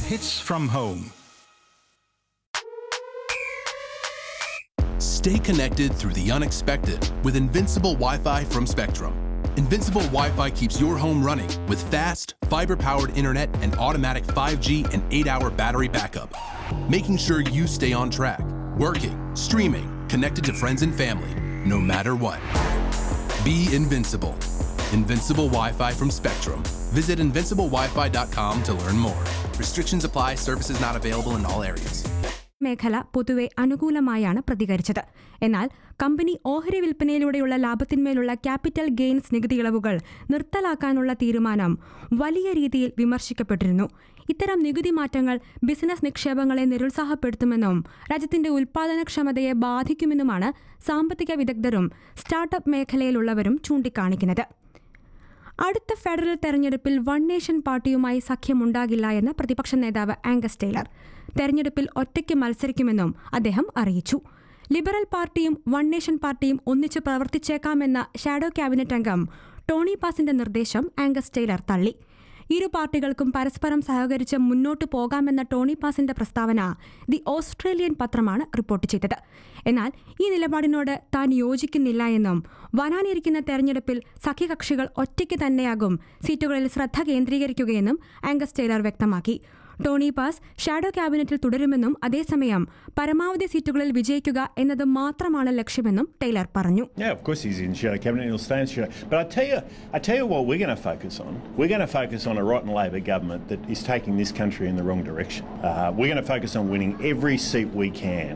hits from home. Stay connected through the unexpected with Invincible Wi Fi from Spectrum. Invincible Wi Fi keeps your home running with fast, fiber powered internet and automatic 5G and 8 hour battery backup, making sure you stay on track, working, streaming, connected to friends and family, no matter what. Be invincible. Invincible Wi Fi from Spectrum. Visit invinciblewifi.com to learn more. Restrictions apply, services not available in all areas. മേഖല പൊതുവെ അനുകൂലമായാണ് പ്രതികരിച്ചത് എന്നാൽ company ഓഹരി വിൽപ്പനയിലൂടെയുള്ള ലാഭത്തിന്മേലുള്ള capital gains നികുതി ഇളവുകൾ നിർത്തലാക്കാനുള്ള തീരുമാനം വലിയ രീതിയിൽ വിമർശിക്കപ്പെട്ടിരുന്നു ഇത്തരം നികുതി മാറ്റങ്ങൾ ബിസിനസ് നിക്ഷേപങ്ങളെ നിരുത്സാഹപ്പെടുത്തുമെന്നും രാജ്യത്തിന്റെ ഉൽപാദനക്ഷമതയെ ബാധിക്കുമെന്നുമാണ് സാമ്പത്തിക വിദഗ്ധരും സ്റ്റാർട്ടപ്പ് മേഖലയിലുള്ളവരും ചൂണ്ടിക്കാണിക്കുന്നത് അടുത്ത ഫെഡറൽ തെരഞ്ഞെടുപ്പിൽ വൺ നേഷൻ പാർട്ടിയുമായി സഖ്യമുണ്ടാകില്ല എന്ന് പ്രതിപക്ഷ നേതാവ് ആംഗസ് ടൈലർ തെരഞ്ഞെടുപ്പിൽ ഒറ്റയ്ക്ക് മത്സരിക്കുമെന്നും അദ്ദേഹം അറിയിച്ചു ലിബറൽ പാർട്ടിയും വൺ നേഷൻ പാർട്ടിയും ഒന്നിച്ച് പ്രവർത്തിച്ചേക്കാമെന്ന ഷാഡോ ക്യാബിനറ്റ് അംഗം ടോണി പാസിന്റെ നിർദ്ദേശം ആംഗസ് ടൈലർ തള്ളി ഇരു പാർട്ടികൾക്കും പരസ്പരം സഹകരിച്ച് മുന്നോട്ടു പോകാമെന്ന ടോണി പാസിന്റെ പ്രസ്താവന ദി ഓസ്ട്രേലിയൻ പത്രമാണ് റിപ്പോർട്ട് ചെയ്തത് എന്നാൽ ഈ നിലപാടിനോട് താൻ യോജിക്കുന്നില്ല എന്നും വരാനിരിക്കുന്ന തെരഞ്ഞെടുപ്പിൽ സഖ്യകക്ഷികൾ ഒറ്റയ്ക്ക് തന്നെയാകും സീറ്റുകളിൽ ശ്രദ്ധ കേന്ദ്രീകരിക്കുകയെന്നും ആംഗസ് ടൈലർ വ്യക്തമാക്കി ടോണി പാസ് ഷാഡോ ക്യാബിനറ്റിൽ തുടരുമെന്നും അതേസമയം പരമാവധി സീറ്റുകളിൽ വിജയിക്കുക എന്നത് മാത്രമാണ് ലക്ഷ്യമെന്നും ടൈലർ പറഞ്ഞു Yeah, of course he's in shadow cabinet and he'll stay in shadow. But I tell you, I tell you what we're going to focus on. We're going to focus on a rotten Labor government that is taking this country in the wrong direction. Uh, we're going to focus on winning every seat we can.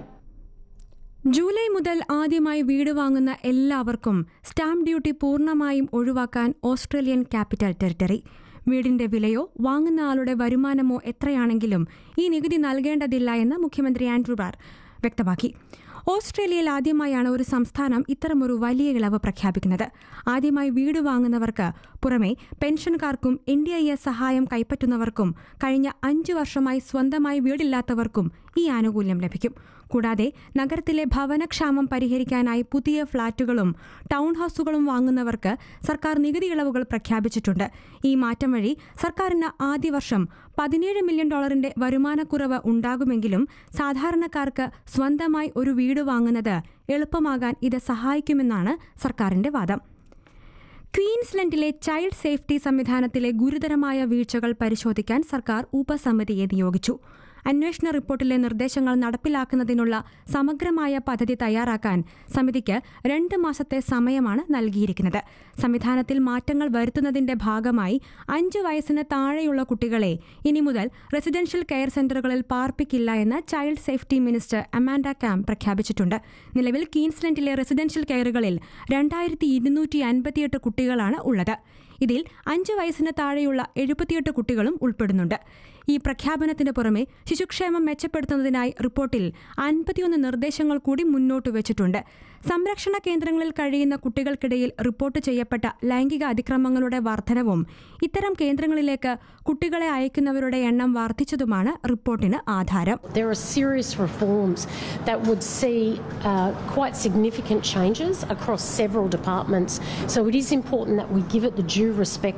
July മുതൽ ആദ്യമായി വീട് വാങ്ങുന്ന എല്ലാവർക്കും stamp duty പൂർണ്ണമായും ഒഴിവാക്കാൻ Australian capital territory വീടിന്റെ വിലയോ വാങ്ങുന്ന ആളുടെ വരുമാനമോ എത്രയാണെങ്കിലും ഈ നികുതി നൽകേണ്ടതില്ല എന്ന് മുഖ്യമന്ത്രി ആൻഡ്രൂ ബാർ വ്യക്തമാക്കി ഓസ്ട്രേലിയയിൽ ആദ്യമായാണ് ഒരു സംസ്ഥാനം ഇത്തരമൊരു വലിയ ഇളവ് പ്രഖ്യാപിക്കുന്നത് ആദ്യമായി വീട് വാങ്ങുന്നവർക്ക് പുറമെ പെൻഷൻകാർക്കും എൻ ഡി ഐ എസ് സഹായം കൈപ്പറ്റുന്നവർക്കും കഴിഞ്ഞ അഞ്ചു വർഷമായി സ്വന്തമായി വീടില്ലാത്തവർക്കും ഈ ആനുകൂല്യം ലഭിക്കും കൂടാതെ നഗരത്തിലെ ഭവനക്ഷാമം പരിഹരിക്കാനായി പുതിയ ഫ്ളാറ്റുകളും ടൗൺ ഹൌസുകളും വാങ്ങുന്നവർക്ക് സർക്കാർ നികുതി ഇളവുകൾ പ്രഖ്യാപിച്ചിട്ടുണ്ട് ഈ മാറ്റം വഴി സർക്കാരിന് ആദ്യ വർഷം പതിനേഴ് മില്യൺ ഡോളറിന്റെ വരുമാനക്കുറവ് ഉണ്ടാകുമെങ്കിലും സാധാരണക്കാർക്ക് സ്വന്തമായി ഒരു വീട് വാങ്ങുന്നത് എളുപ്പമാകാൻ ഇത് സഹായിക്കുമെന്നാണ് സർക്കാരിന്റെ വാദം ക്വീൻസ്ലൻഡിലെ ചൈൽഡ് സേഫ്റ്റി സംവിധാനത്തിലെ ഗുരുതരമായ വീഴ്ചകൾ പരിശോധിക്കാൻ സർക്കാർ ഉപസമിതിയെ നിയോഗിച്ചു അന്വേഷണ റിപ്പോർട്ടിലെ നിർദ്ദേശങ്ങൾ നടപ്പിലാക്കുന്നതിനുള്ള സമഗ്രമായ പദ്ധതി തയ്യാറാക്കാൻ സമിതിക്ക് രണ്ട് മാസത്തെ സമയമാണ് നൽകിയിരിക്കുന്നത് സംവിധാനത്തിൽ മാറ്റങ്ങൾ വരുത്തുന്നതിന്റെ ഭാഗമായി അഞ്ച് വയസ്സിന് താഴെയുള്ള കുട്ടികളെ ഇനി മുതൽ റെസിഡൻഷ്യൽ കെയർ സെന്ററുകളിൽ പാർപ്പിക്കില്ല എന്ന് child safety minister Amanda Camm പ്രഖ്യാപിച്ചിട്ടുണ്ട് നിലവിൽ ക്വീൻസ്ലൻഡിലെ റെസിഡൻഷ്യൽ കെയറുകളിൽ രണ്ടായിരത്തി ഇരുന്നൂറ്റി അൻപത്തിയെട്ട് കുട്ടികളാണ് ഉള്ളത് ഇതിൽ അഞ്ച് വയസ്സിന് താഴെയുള്ള എഴുപത്തിയെട്ട് കുട്ടികളും ഉൾപ്പെടുന്നുണ്ട് ഈ പ്രഖ്യാപനത്തിന് പുറമെ ശിശുക്ഷേമം മെച്ചപ്പെടുത്തുന്നതിനായി റിപ്പോർട്ടിൽ അൻപത്തിയൊന്ന് നിർദ്ദേശങ്ങൾ കൂടി മുന്നോട്ട് വെച്ചിട്ടുണ്ട് സംരക്ഷണ കേന്ദ്രങ്ങളിൽ കഴിയുന്ന കുട്ടികൾക്കിടയിൽ റിപ്പോർട്ട് ചെയ്യപ്പെട്ട ലൈംഗിക അതിക്രമങ്ങളുടെ വർധനവും ഇത്തരം കേന്ദ്രങ്ങളിലേക്ക് കുട്ടികളെ അയക്കുന്നവരുടെ എണ്ണം വർദ്ധിച്ചതുമാണ് റിപ്പോർട്ടിന് ആധാരം There are serious reforms that would see uh, quite significant changes across several departments. So it is important that we give it the due respect.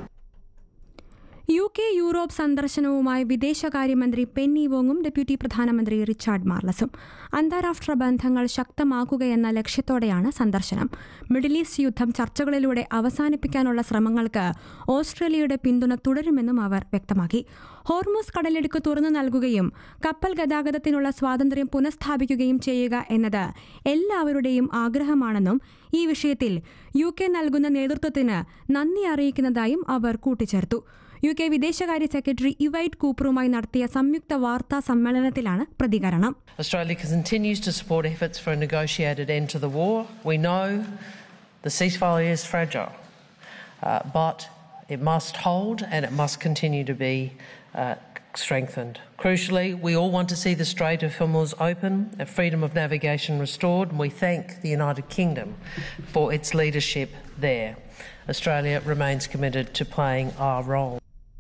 U K Europe സന്ദർശനവുമായി വിദേശകാര്യമന്ത്രി പെന്നി വോങ്ങും ഡെപ്യൂട്ടി പ്രധാനമന്ത്രി റിച്ചാർഡ് മാർലസും അന്താരാഷ്ട്ര ബന്ധങ്ങൾ ശക്തമാക്കുകയെന്ന ലക്ഷ്യത്തോടെയാണ് സന്ദർശനം middle east യുദ്ധം ചർച്ചകളിലൂടെ അവസാനിപ്പിക്കാനുള്ള ശ്രമങ്ങൾക്ക് ഓസ്ട്രേലിയയുടെ പിന്തുണ തുടരുമെന്നും അവർ വ്യക്തമാക്കി ഹോർമൂസ് കടലിടുക്ക് തുറന്നു നൽകുകയും കപ്പൽ ഗതാഗതത്തിനുള്ള സ്വാതന്ത്ര്യം പുനഃസ്ഥാപിക്കുകയും ചെയ്യുക എന്നത് എല്ലാവരുടെയും ആഗ്രഹമാണെന്നും ഈ വിഷയത്തിൽ യു കെ നൽകുന്ന നേതൃത്വത്തിന് നന്ദി അറിയിക്കുന്നതായും അവർ കൂട്ടിച്ചേർത്തു യു കെ വിദേശകാര്യ സെക്രട്ടറി ഇവൈറ്റ് കൂപ്പറുമായി നടത്തിയ സംയുക്ത വാർത്താ സമ്മേളനത്തിലാണ് പ്രതികരണം Australia continues to support efforts for a negotiated end to the war. We know the ceasefire is fragile, uh, but it must hold and it must continue to be uh, strengthened. Crucially, we all want to see the Strait of Hormuz open and freedom of navigation restored, and we thank the United Kingdom for its leadership there. Australia remains committed to playing our role.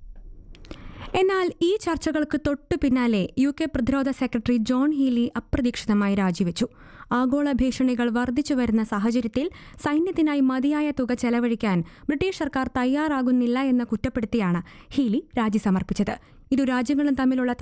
എന്നാൽ ഈ ചർച്ചകൾക്ക് തൊട്ടു പിന്നാലെ U K പ്രതിരോധ secretary John Healey അപ്രതീക്ഷിതമായി രാജിവെച്ചു ആഗോള ഭീഷണികൾ വർദ്ധിച്ചു വരുന്ന സാഹചര്യത്തിൽ സൈന്യത്തിനായി മതിയായ തുക ചെലവഴിക്കാൻ ബ്രിട്ടീഷ് സർക്കാർ തയ്യാറാകുന്നില്ല എന്ന് കുറ്റപ്പെടുത്തിയാണ് ഹീലി രാജി സമർപ്പിച്ചത് ഇരു രാജ്യങ്ങളും തമ്മിലുള്ള